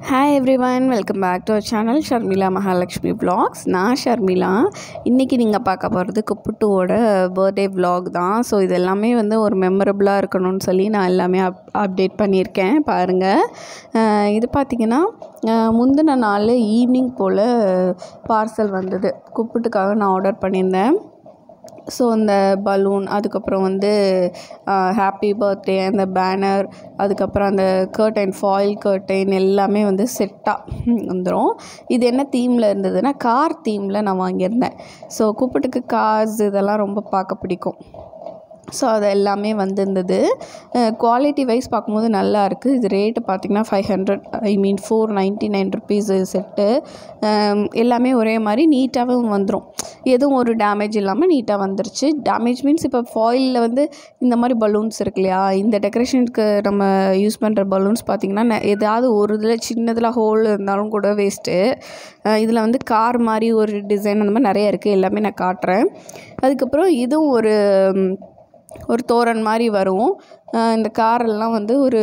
Hi everyone welcome back to our channel Sharmila Mahalakshmi vlogs நான் ஷர்மிளா இன்றைக்கி நீங்கள் பார்க்க போகிறது குப்புட்டுவோட பர்த்டே vlog தான் ஸோ இது எல்லாமே வந்து ஒரு மெமரபுளாக இருக்கணும்னு சொல்லி நான் எல்லாமே அப் அப்டேட் பண்ணியிருக்கேன் பாருங்கள் அஹ் இது பார்த்திங்கன்னா அஹ் முந்தின நாள் ஈவினிங் போல் பார்சல் வந்தது குப்புட்டுக்காக நான் ஆர்டர் பண்ணியிருந்தேன் ஸோ அந்த பலூன் அதுக்கப்புறம் வந்து ஹாப்பி பர்த்டே அந்த பேனர் அதுக்கப்புறம் அந்த கர்டைன் ஃபாயில் கர்டைன் எல்லாமே வந்து செட்டாக வந்துடும் இது என்ன தீமில் இருந்ததுன்னா கார் தீமில் நான் வாங்கியிருந்தேன் ஸோ கூப்பிட்டுக்கு கார்ஸ் இதெல்லாம் ரொம்ப பார்க்க பிடிக்கும் ஸோ அது எல்லாமே வந்திருந்தது குவாலிட்டி வைஸ் பார்க்கும்போது நல்லா இருக்குது இது ரேட்டு பார்த்திங்கன்னா five hundred I mean four ninety nine rupees set எல்லாமே ஒரே மாதிரி நீட்டாகவும் வந்துடும் எதுவும் ஒரு டேமேஜ் இல்லாமல் நீட்டாக வந்துருச்சு டேமேஜ் மீன்ஸ் இப்போ ஃபாயிலில் வந்து இந்த மாதிரி பலூன்ஸ் இருக்கு இல்லையா இந்த டெக்கரேஷனுக்கு நம்ம யூஸ் பண்ணுற பலூன்ஸ் பார்த்திங்கன்னா நெ- ஏதாவது ஒரு இதில் சின்னதில் ஹோல் இருந்தாலும் கூட வேஸ்ட்டு இதில் வந்து கார் மாதிரி ஒரு டிசைன் அந்த மாதிரி நிறைய இருக்குது எல்லாமே நான் காட்டுறேன் அதுக்கப்புறம் இதுவும் ஒரு ம், ஒரு தோரண் மாதிரி வரும் அஹ் இந்த காரெல்லாம் வந்து ஒரு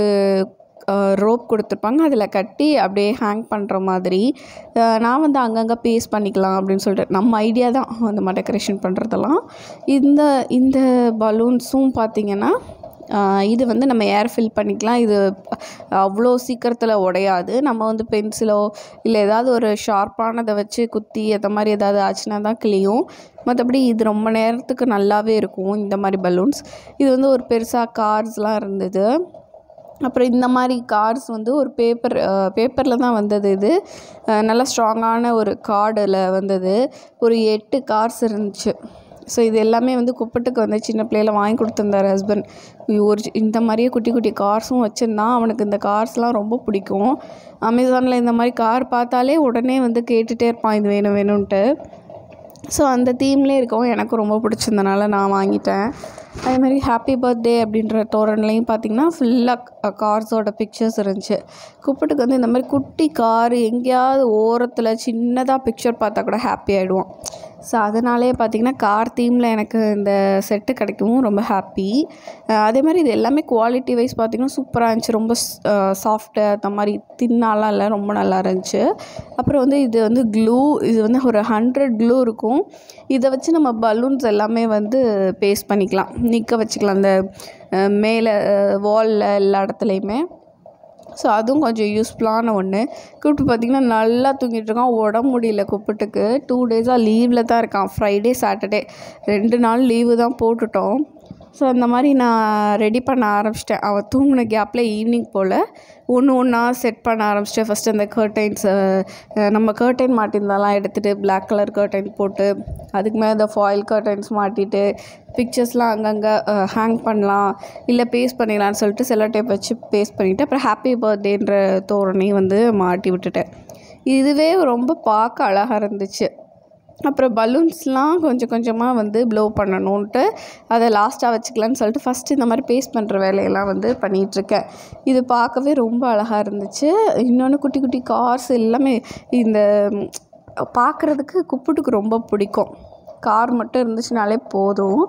ரோப் கொடுத்துருப்பாங்க அதில் கட்டி அப்படியே ஹேங் பண்ணுற மாதிரி அஹ் நான் வந்து அங்கங்கே பேஸ்ட் பண்ணிக்கலாம் அப்படின்னு சொல்லிட்டு நம்ம ஐடியா தான் அந்த மாதிரி டெக்கரேஷன் பண்ணுறதெல்லாம் இந்த இந்த பலூன்ஸும் பார்த்திங்கன்னா ஆஹ் இது வந்து நம்ம ஏர் ஃபில் பண்ணிக்கலாம் இது அவ்வளோ சீக்கிரத்தில் உடையாது நம்ம வந்து பென்சிலோ இல்லை ஏதாவது ஒரு ஷார்ப்பானதை வச்சு குத்தி அந்த மாதிரி ஏதாவது ஆச்சுன்னா தான் கிளியும் மற்றபடி இது ரொம்ப நேரத்துக்கு நல்லாவே இருக்கும் இந்த மாதிரி பலூன்ஸ் இது வந்து ஒரு பெருசாக கார்ஸ்லாம் இருந்தது அப்புறம் இந்த மாதிரி கார்ஸ் வந்து ஒரு பேப்பர் பேப்பரில் தான் வந்தது இது அஹ் நல்லா ஸ்ட்ராங்கான ஒரு கார்டில் வந்தது ஒரு எட்டு கார்ஸ் இருந்துச்சு ஸோ இது எல்லாமே வந்து குப்பட்டுக்கு வந்து சின்ன பிள்ளையில வாங்கி கொடுத்துருந்தாரு ஹஸ்பண்ட் ஒரு சி- இந்த மாதிரியே குட்டி குட்டி கார்ஸும் வச்சுருந்தான் அவனுக்கு இந்த கார்ஸ்லாம் ரொம்ப பிடிக்கும் அமேசானில் இந்த மாதிரி கார் பார்த்தாலே உடனே வந்து கேட்டுகிட்டே இருப்பான் இது வேணும் வேணும்ன்ட்டு ஸோ அந்த தீம்லேயே இருக்கவும் எனக்கு ரொம்ப பிடிச்சிருந்தனால நான் வாங்கிட்டேன் அதே மாதிரி ஹாப்பி பர்த்டே அப்படின்ற தோரன்லையும் பார்த்தீங்கன்னா ஃபுல்லாக கார்ஸோட பிக்சர்ஸ் இருந்துச்சு குப்பட்டுக்கு வந்து இந்த மாதிரி குட்டி கார் எங்கேயாவது ஓரத்தில் சின்னதாக பிக்சர் பார்த்தா கூட ஹாப்பி ஆகிடுவான் ஸோ அதனாலே பார்த்தீங்கன்னா கார் தீமில் எனக்கு இந்த செட்டு கிடைக்கவும் ரொம்ப ஹாப்பி அதே மாதிரி இது எல்லாமே குவாலிட்டி வைஸ் பார்த்தீங்கன்னா சூப்பராக இருந்துச்சு ரொம்ப சாஃப்ட்டு அந்த மாதிரி தின்னாலாம் இல்லை ரொம்ப நல்லா இருந்துச்சு அப்புறம் வந்து இது வந்து க்ளூ இது வந்து ஒரு ஹண்ட்ரட் க்ளூ இருக்கும் இதை வச்சு நம்ம பலூன்ஸ் எல்லாமே வந்து பேஸ்ட் பண்ணிக்கலாம் நிற்க வச்சுக்கலாம் அந்த அஹ், மேலே வாலில் எல்லா இடத்துலையுமே ஸோ அதுவும் கொஞ்சம் யூஸ்ஃபுல்லான ஒன்று கூப்பிட்டு பார்த்திங்கன்னா நல்லா தூங்கிட்டு இருக்கான் உடம்பு முடியல குப்பிட்டுக்கு டூ டேஸாக லீவில் தான் இருக்கான் ஃப்ரைடே சாட்டர்டே ரெண்டு நாள் லீவு தான் போட்டுட்டோம் ஸோ அந்த மாதிரி நான் ரெடி பண்ண ஆரம்பிச்சிட்டேன் அவன் தூங்கின கேப்பில் ஈவினிங் போல் ஒன்று ஒன்றா செட் பண்ண ஆரம்பிச்சிட்டேன் ஃபஸ்ட்டு அந்த கர்டைன்ஸ் நம்ம கர்டைன் மாட்டியிருந்தாலாம் எடுத்துகிட்டு பிளாக் கலர் கர்டைன் போட்டு அதுக்கு மேலே இந்த ஃபாயில் கர்டைன்ஸ் மாட்டிட்டு பிக்சர்ஸ்லாம் அங்கங்கே ஹேங் பண்ணலாம் இல்லை பேஸ்ட் பண்ணிடலாம்னு சொல்லிட்டு செல்லோ டேப் வச்சு பேஸ்ட் பண்ணிவிட்டு அப்புறம் ஹாப்பி பர்த்டேன்ற தோரணையும் வந்து மாட்டி விட்டுட்டேன் இதுவே ரொம்ப பார்க்க அழகாக இருந்துச்சு அப்புறம் பலூன்ஸ்லாம் கொஞ்சம் கொஞ்சமாக வந்து ப்ளோ பண்ணணுன்ட்டு அதை லாஸ்ட்டாக வச்சுக்கலான்னு சொல்லிட்டு ஃபஸ்ட்டு இந்த மாதிரி பேஸ்ட் பண்ணுற வேலையெல்லாம் வந்து பண்ணிகிட்ருக்கேன் இது பார்க்கவே ரொம்ப அழகாக இருந்துச்சு இன்னொன்று குட்டி குட்டி கார்ஸ் எல்லாமே இந்த ம், பார்க்குறதுக்கு குப்புட்டுக்கு ரொம்ப பிடிக்கும் கார் மட்டும் இருந்துச்சுனாலே போதும்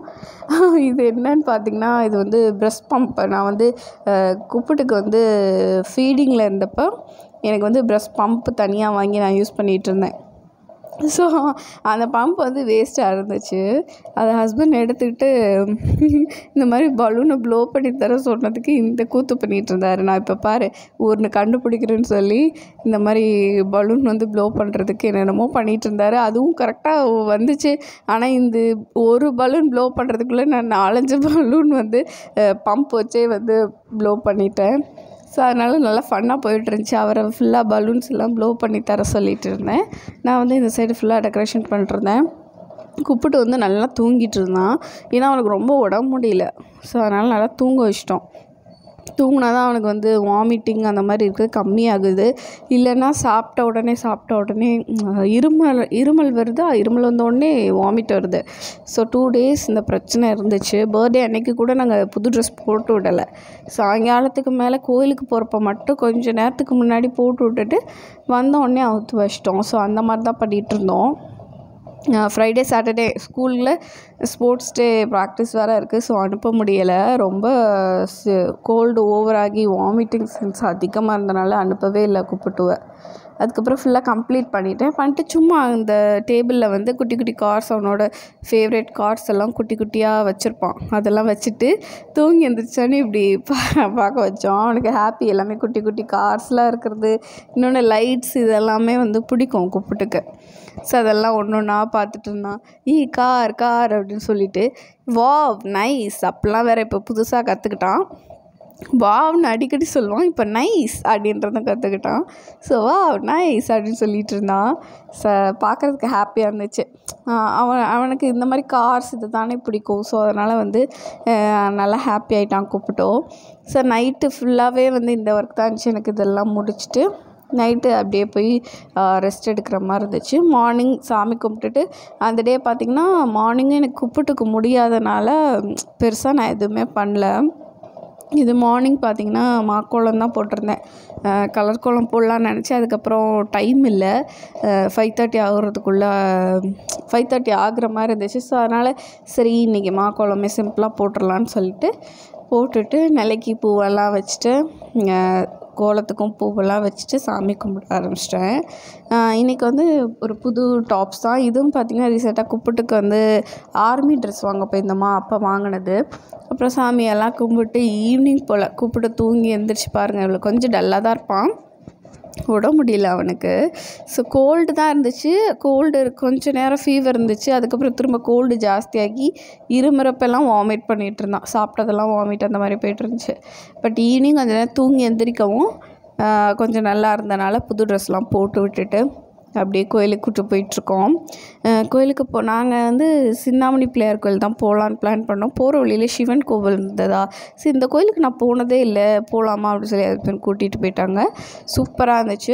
இது என்னன்னு பார்த்தீங்கன்னா இது வந்து ப்ரெஸ் பம்ப் நான் வந்து அஹ், குப்புட்டுக்கு வந்து ஃபீடிங்கில் இருந்தப்போ எனக்கு வந்து ப்ரெஸ் பம்ப் தனியாக வாங்கி நான் யூஸ் பண்ணிகிட்டு இருந்தேன் ஸோ அந்த பம்ப் வந்து வேஸ்ட்டாக இருந்துச்சு அதை ஹஸ்பண்ட் எடுத்துக்கிட்டு இந்த மாதிரி பலூனை ப்ளோ பண்ணி தர சொன்னதுக்கு இந்த கூத்து பண்ணிகிட்டு இருந்தார் நான் இப்போ பாரு ஒன்று கண்டுபிடிக்கிறேன்னு சொல்லி இந்த மாதிரி பலூன் வந்து ப்ளோ பண்ணுறதுக்கு என்னென்னமோ பண்ணிகிட்டு இருந்தார் அதுவும் கரெக்டாக வந்துச்சு ஆனால் இந்த ஒரு பலூன் ப்ளோ பண்ணுறதுக்குள்ளே நான் நாலஞ்சு பலூன் வந்து பம்ப் வச்சே வந்து ப்ளோ பண்ணிட்டேன் ஸோ அதனால் நல்லா ஃபன்னாக போயிட்டு இருந்துச்சு அவரை ஃபுல்லாக பலூன்ஸ் எல்லாம் ப்ளோ பண்ணி தர சொல்லிட்டு இருந்தேன் நான் வந்து இந்த சைடு ஃபுல்லாக டெக்கரேஷன் பண்ணிருந்தேன் குப்பிட்டு வந்து நல்லா தூங்கிட்டு இருந்தான் ஏன்னா அவனுக்கு ரொம்ப உடம்பு முடியல ஸோ அதனால் நல்லா தூங்க வச்சிட்டோம் தூங்கினா தான் அவனுக்கு வந்து வாமிட்டிங் அந்த மாதிரி இருக்குது கம்மியாகுது இல்லைன்னா சாப்பிட்ட உடனே சாப்பிட்ட உடனே உம், இருமல் இருமல் வருதா இருமல் வந்த உடனே வாமிட் வருது ஸோ டூ டேஸ் இந்த பிரச்சனை இருந்துச்சு பர்த்டே அன்னைக்கு கூட நாங்கள் புது ட்ரெஸ் போட்டு விடலை சாயங்காலத்துக்கு மேலே கோயிலுக்கு போகிறப்ப மட்டும் கொஞ்சம் நேரத்துக்கு முன்னாடி போட்டு விட்டுட்டு வந்த உடனே அவுத்து வச்சிட்டோம் ஸோ அந்த மாதிரி தான் பண்ணிகிட்டு இருந்தோம் ஃப்ரைடே சாட்டர்டே ஸ்கூலில் ஸ்போர்ட்ஸ் டே ப்ராக்டிஸ் வேறு இருக்குது ஸோ அனுப்ப முடியலை ரொம்ப கோல்டு ஓவராகி வாமிட்டிங் சென்ஸ் அதிகமாக இருந்தனால அனுப்பவே இல்லை குப்பிட்டுவை அதுக்கப்புறம் ஃபுல்லாக கம்ப்ளீட் பண்ணிட்டேன் பண்ணிட்டு சும்மா அந்த டேபிளில் வந்து குட்டி குட்டி கார்ஸ் அவனோட ஃபேவரட் கார்ஸ் எல்லாம் குட்டி குட்டியாக வச்சுருப்பான் அதெல்லாம் வச்சுட்டு தூங்கி எழுந்திரிச்சோன்னே இப்படி பா பார்க்க வச்சோம் அவனுக்கு ஹாப்பி எல்லாமே குட்டி குட்டி கார்ஸ்லாம் இருக்கிறது இன்னொன்று லைட்ஸ் இதெல்லாமே வந்து பிடிக்கும் குப்பிட்டுக்கு ஸோ அதெல்லாம் ஒன்று ஒன்றா பார்த்துட்டு இருந்தான் ஈ கார் கார் அப்படின்னு சொல்லிட்டு வா நைஸ் அப்போல்லாம் வேறு இப்போ புதுசாக கற்றுக்கிட்டான் வாவ்னு அடிக்கடி சொல்லுவான் இப்போ நைஸ் அப்படின்றத கற்றுக்கிட்டான் ஸோ வா நைஸ் அப்படின்னு சொல்லிட்டு இருந்தான் ச பார்க்குறதுக்கு ஹாப்பியாக இருந்துச்சு அவன் அவனுக்கு இந்த மாதிரி கார்ஸ் இது தானே பிடிக்கும் ஸோ அதனால் வந்து நல்லா ஹாப்பி ஆகிட்டான் கூப்பிட்டோம் ஸோ நைட்டு ஃபுல்லாகவே வந்து இந்த ஒர்க் தான் இருந்துச்சு எனக்கு இதெல்லாம் முடிச்சுட்டு நைட்டு அப்படியே போய் ரெஸ்ட் எடுக்கிற மாதிரி இருந்துச்சு மார்னிங் சாமி கும்பிட்டுட்டு அந்த டே பார்த்திங்கன்னா மார்னிங்கே எனக்கு கும்பிட்டுக்க முடியாதனால பெருசாக நான் எதுவுமே பண்ணல இது மார்னிங் பார்த்தீங்கன்னா மாக்கோலம் தான் போட்டிருந்தேன் கலர் கோலம் போடலான்னு நினச்சேன் அதுக்கப்புறம் டைம் இல்லை ஃபைவ் தேர்ட்டி ஆகுறதுக்குள்ளே ஃபைவ் தேர்ட்டி ஆகுற மாதிரி இருந்துச்சு ஸோ அதனால் சரி இன்றைக்கி மாக்கோலமே சிம்பிளாக போட்டுடலான்னு சொல்லிட்டு போட்டுட்டு நிலைக்கு பூவெல்லாம் வச்சுட்டு கோலத்துக்கும் பூவெல்லாம் வச்சுட்டு சாமி கும்பிட ஆரம்பிச்சிட்டேன் இன்றைக்கி வந்து ஒரு புது டாப்ஸ் தான் இதுவும் பார்த்திங்கன்னா ரீசெண்டாக குப்பிட்டுக்கு வந்து ஆர்மி ட்ரெஸ் வாங்க போயிருந்தோமா அப்போ வாங்கினது அப்புறம் சாமியெல்லாம் கும்பிட்டு ஈவினிங் போல் கூப்பிட்டு தூங்கி எழுந்திரிச்சு பாருங்கள் இவ்வளோ கொஞ்சம் டல்லாக தான் இருப்பான் விட முடியல அவனுக்கு ஸோ கோல்டு தான் இருந்துச்சு கோல்டு கொஞ்ச நேரம் ஃபீவர் இருந்துச்சு அதுக்கப்புறம் திரும்ப கோல்டு ஜாஸ்தியாகி இருமுறப்பெல்லாம் வாமிட் பண்ணிகிட்டு இருந்தான் சாப்பிட்டதெல்லாம் வாமிட் அந்த மாதிரி போயிட்டு இருந்துச்சு பட் ஈவினிங் கொஞ்ச நேரம் தூங்கி எந்திரிக்கவும் கொஞ்சம் நல்லா இருந்தனால புது ட்ரெஸ்லாம் போட்டு விட்டுட்டு அப்படியே கோயிலுக்கு கூட்டு போயிட்டுருக்கோம் கோயிலுக்கு போ நாங்கள் வந்து சின்னாமணி பிள்ளையார் கோயில் தான் போகலான்னு பிளான் பண்ணோம் போகிற வழியில் சிவன் கோவில் இருந்ததா சரி இந்த கோயிலுக்கு நான் போனதே இல்லை போகலாமா அப்படின்னு சொல்லி அது கூட்டிகிட்டு போயிட்டாங்க சூப்பராக இருந்துச்சு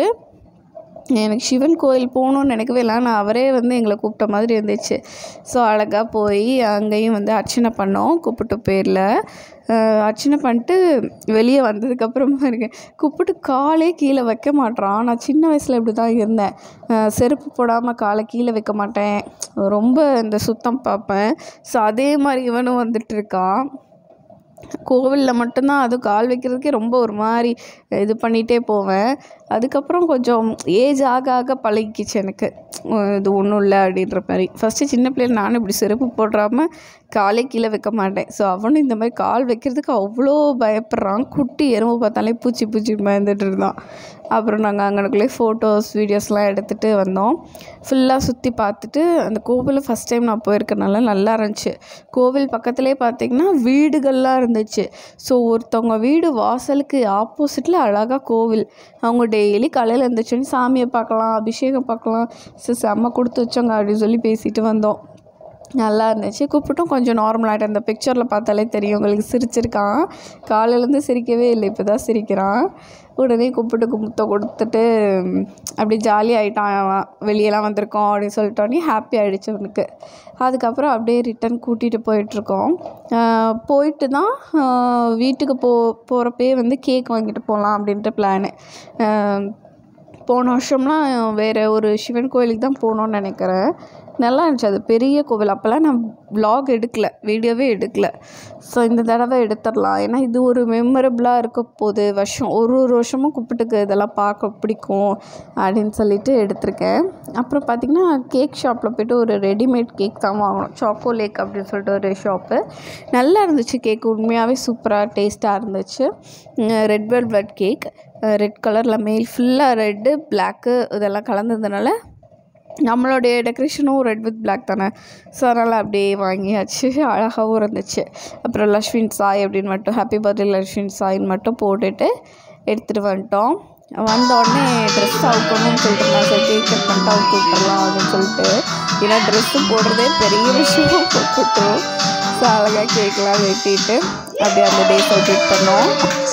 எனக்கு சிவன் கோயில் போகணுன்னு நினைக்கவே இல்லை ஆனால் அவரே வந்து எங்களை கூப்பிட்ட மாதிரி இருந்துச்சு ஸோ அழகாக போய் அங்கேயும் வந்து அர்ச்சனை பண்ணோம் கூப்பிட்டு பேரில் அர்ச்சனை பண்ணிட்டு வெளியே வந்ததுக்கப்புறமா இருக்கேன் கூப்பிட்டு காலே கீழே வைக்க மாட்றான் நான் சின்ன வயசில் இப்படி தான் இருந்தேன் செருப்பு போடாமல் காலை கீழே வைக்க மாட்டேன் ரொம்ப இந்த சுத்தம் பார்ப்பேன் ஸோ அதே மாதிரி இவனும் வந்துட்டு இருக்கான் கோவிலில் மட்டும்தான் அதுவும் கால் வைக்கிறதுக்கே ரொம்ப ஒரு மாதிரி இது பண்ணிகிட்டே போவேன் அதுக்கப்புறம் கொஞ்சம் ஏஜ் ஆக ஆக பழகிக்கிச்சு எனக்கு இது ஒன்றும் இல்லை அப்படின்ற மாதிரி ஃபஸ்ட்டு சின்ன பிள்ளைல நானும் இப்படி செருப்பு போடாமல் காலே கீழே வைக்க மாட்டேன் ஸோ அவனும் இந்த மாதிரி கால் வைக்கிறதுக்கு அவ்வளோ பயப்படுறான் குட்டி எறும்பு பார்த்தாலே பூச்சி பூச்சி பயந்துட்டு இருந்தான் அப்புறம் நாங்கள் அங்கனக்குள்ளே ஃபோட்டோஸ் வீடியோஸ்லாம் எடுத்துகிட்டு வந்தோம் ஃபுல்லாக சுற்றி பார்த்துட்டு அந்த கோவில் ஃபஸ்ட் டைம் நான் போயிருக்கனால நல்லா இருந்துச்சு கோவில் பக்கத்துலேயே பார்த்திங்கன்னா வீடுகள்லாம் இருந்துச்சு ஸோ ஒருத்தவங்க வீடு வாசலுக்கு ஆப்போசிட்டில் அழகாக கோவில் அவங்க டெய்லி காலையில் இருந்துச்சுன்னு சாமியை பார்க்கலாம் அபிஷேகம் பார்க்கலாம் ஸோ செம்ம கொடுத்து வச்சோங்க அப்படின்னு சொல்லி பேசிட்டு வந்தோம் நல்லா இருந்துச்சு கூப்பிட்டும் கொஞ்சம் நார்மலாகிட்டு அந்த பிக்சரில் பார்த்தாலே தெரியும் உங்களுக்கு சிரிச்சிருக்கான் காலையிலேருந்து சிரிக்கவே இல்லை இப்போ தான் சிரிக்கிறான் உடனே கூப்பிட்டு குமுத்த கொடுத்துட்டு அப்படி ஜாலி ஆகிட்டான் அவன் வெளியெல்லாம் வந்திருக்கோம் அப்படின்னு சொல்லிட்டோன்னே ஹாப்பி ஆகிடுச்சு அவனுக்கு அதுக்கப்புறம் அப்படியே ரிட்டன் கூட்டிகிட்டு போயிட்டுருக்கோம் போயிட்டு தான் வீட்டுக்கு போ போகிறப்பே வந்து கேக் வாங்கிட்டு போகலாம் அப்படின்ட்டு பிளானு போன வருஷம்லாம் வேறு ஒரு சிவன் கோயிலுக்கு தான் போகணுன்னு நினைக்கிறேன் நல்லா இருந்துச்சு அது பெரிய கோவில் அப்போல்லாம் நான் vlog எடுக்கல வீடியோவே எடுக்கல ஸோ இந்த தடவை எடுத்துடலாம் ஏன்னா இது ஒரு மெமரபுளாக இருக்க போகுது வருஷம் ஒரு ஒரு வருஷமும் கூப்பிட்டுக்கு இதெல்லாம் பார்க்க பிடிக்கும் அப்படின்னு சொல்லிட்டு எடுத்திருக்கேன் அப்புறம் பார்த்திங்கன்னா கேக் ஷாப்பில் போய்ட்டு ஒரு ரெடிமேட் கேக் தான் வாங்கினோம் சாக்கோ லேக் அப்படின்னு சொல்லிட்டு ஒரு ஷாப்பு நல்லா இருந்துச்சு கேக் உண்மையாகவே சூப்பராக டேஸ்ட்டாக இருந்துச்சு ரெட் வெல்வெட் கேக் ரெட் கலரில் மேல் ஃபுல்லாக ரெட்டு பிளாக்கு இதெல்லாம் கலந்ததுனால நம்மளுடைய டெக்கரேஷனும் ரெட் வித் பிளாக் தானே ஸோ அதனால் அப்படியே வாங்கியாச்சு அழகாகவும் இருந்துச்சு அப்புறம் லக்ஷ்மின் சாய் அப்படின்னு மட்டும் ஹாப்பி பர்த்டே லக்ஷ்மின் சாயின்னு மட்டும் போட்டுட்டு எடுத்துகிட்டு வந்துட்டோம் வந்த உடனே ட்ரெஸ் அவுக்கணும்னு சொல்லிட்டு நான் சரி கேக் கட் பண்ணிட்டு அவுத்து விட்டுறலாம் அப்படின்னு சொல்லிட்டு ஏன்னா ட்ரெஸ்ஸு போடுறதே பெரிய விஷயம் போட்டுட்டோம் ஸோ அழகாக கேக்கெலாம் வெட்டிட்டு அப்படியே அந்த டே செலிப்ரேட் பண்ணோம்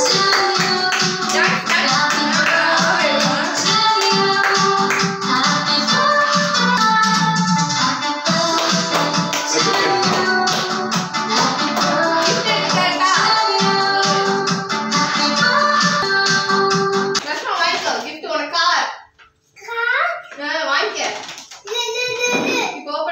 லட்சுமணா வாங்கிக்கோ gift உனக்கு கார் ஆ, வாங்கிக்க இப்போ open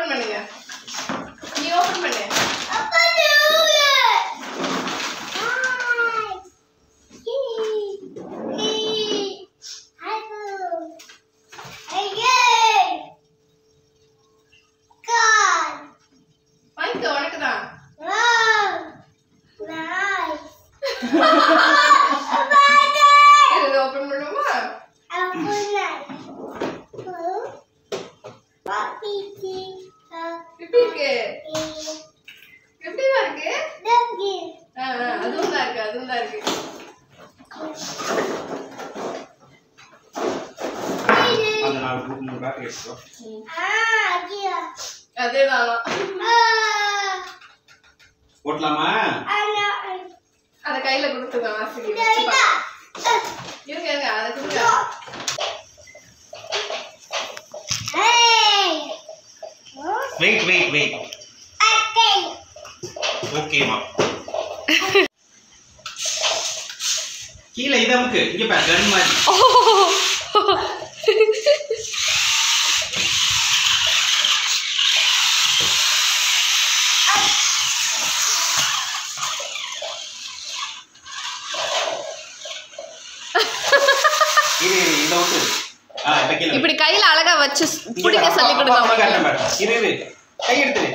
எப்படி இருக்கு எப்படிமா இருக்கு ஆ, ஆ, அதுவும் தான் இருக்கு அதுவும் தான் இருக்கு அந்த நாலு மூணு மூணு பேக்கெட் எடுத்துக்கோ அதே தான் போட்டலாமா அத கையில கொடுத்துங்க வாசிக்கு வச்சு பாக்கலாம். இருங்க இருங்க அதை கொடுங்க வெயிட் வெயிட் வெயிட் ஓகேமா கீழே இது அமுக்கு இங்க பாரு கன் மாதிரி இரு இரு இந்த விட்டு ஆ இந்த கீழே இப்படி கையில அழகா வச்சு இங்க பிடிக்க பாரு, சொல்லி அப்பா, கொடுங்க அப்பா மக்கள் காட்டுறேன் பாரு. இரு இரு கை எடுத்துரு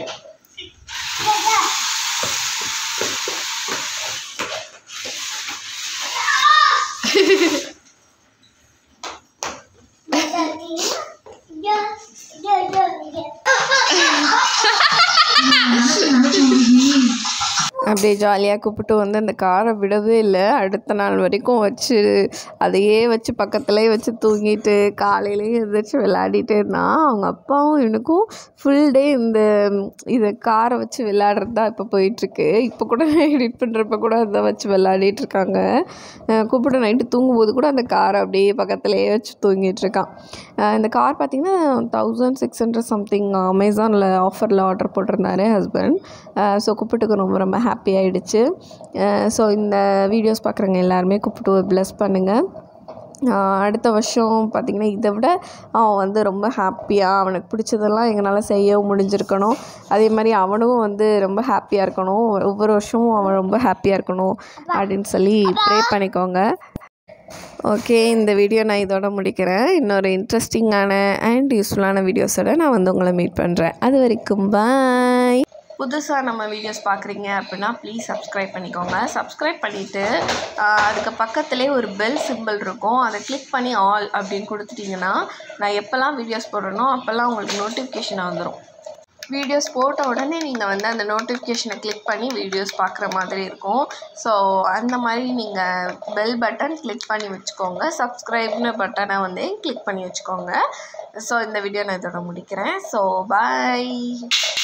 அப்படியே ஜாலியாக கூப்பிட்டு வந்து அந்த காரை விடவே இல்லை அடுத்த நாள் வரைக்கும் வச்சு அதையே வச்சு பக்கத்துலேயே வச்சு தூங்கிட்டு காலையிலேயே எழுந்திரிச்சு விளையாடிட்டே இருந்தான் அவங்க அப்பாவும் இவனுக்கும் ஃபுல் டே இந்த இதை காரை வச்சு விளையாடுறது தான் இப்போ போயிட்டுருக்கு இப்போ கூட எடிட் பண்ணுறப்ப கூட அதை வச்சு விளையாடிட்டு இருக்காங்க அஹ் கூப்பிட்டு நைட்டு தூங்கும்போது கூட அந்த காரை அப்படியே பக்கத்துலேயே வச்சு தூங்கிட்டு இருக்கான் அஹ் இந்த கார் பார்த்தீங்கன்னா தௌசண்ட் சிக்ஸ் ஹண்ட்ரட் சம்திங் அமேசானில் ஆஃபரில் ஆர்டர் போட்டிருந்தாரு ஹஸ்பண்ட் ஸோ குப்பிட்டுக்கு ரொம்ப ரொம்ப ஹாப்பி ஆகிடுச்சு ஸோ இந்த வீடியோஸ் பார்க்குறவங்க எல்லாருமே குப்பிட்டு ப்ளஸ் பண்ணுங்கள் அடுத்த வருஷம் பார்த்திங்கன்னா இதை விட அவன் வந்து ரொம்ப ஹாப்பியாக அவனுக்கு பிடிச்சதெல்லாம் எங்களால் செய்யவும் முடிஞ்சிருக்கணும் அதே மாதிரி அவனும் வந்து ரொம்ப ஹாப்பியாக இருக்கணும் ஒவ்வொரு வருஷமும் அவன் ரொம்ப ஹாப்பியாக இருக்கணும் அப்படின்னு சொல்லி ப்ரே பண்ணிக்கோங்க ஓகே இந்த வீடியோ நான் இதோட முடிக்கிறேன் இன்னொரு இன்ட்ரெஸ்டிங்கான அண்ட் யூஸ்ஃபுல்லான வீடியோஸோட நான் வந்து உங்களை மீட் பண்ணுறேன் அது வரைக்கும் பாய் புதுசாக நம்ம வீடியோஸ் பார்க்குறீங்க அப்படின்னா ப்ளீஸ் சப்ஸ்கிரைப் பண்ணிக்கோங்க சப்ஸ்கிரைப் பண்ணிவிட்டு அதுக்கு பக்கத்துலேயே ஒரு பெல் சிம்பிள் இருக்கும் அதை கிளிக் பண்ணி ஆல் அப்படின்னு கொடுத்துட்டிங்கன்னா நான் எப்போல்லாம் வீடியோஸ் போடுறேனோ அப்போல்லாம் உங்களுக்கு நோட்டிஃபிகேஷன் வந்துடும் வீடியோஸ் போட்ட உடனே நீங்கள் வந்து அந்த நோட்டிஃபிகேஷனை கிளிக் பண்ணி வீடியோஸ் பார்க்குற மாதிரி இருக்கும் ஸோ அந்த மாதிரி நீங்கள் பெல் பட்டன் கிளிக் பண்ணி வச்சுக்கோங்க சப்ஸ்கிரைப்னு பட்டனை வந்து கிளிக் பண்ணி வச்சுக்கோங்க ஸோ இந்த வீடியோ நான் இதோட முடிக்கிறேன் ஸோ பாய்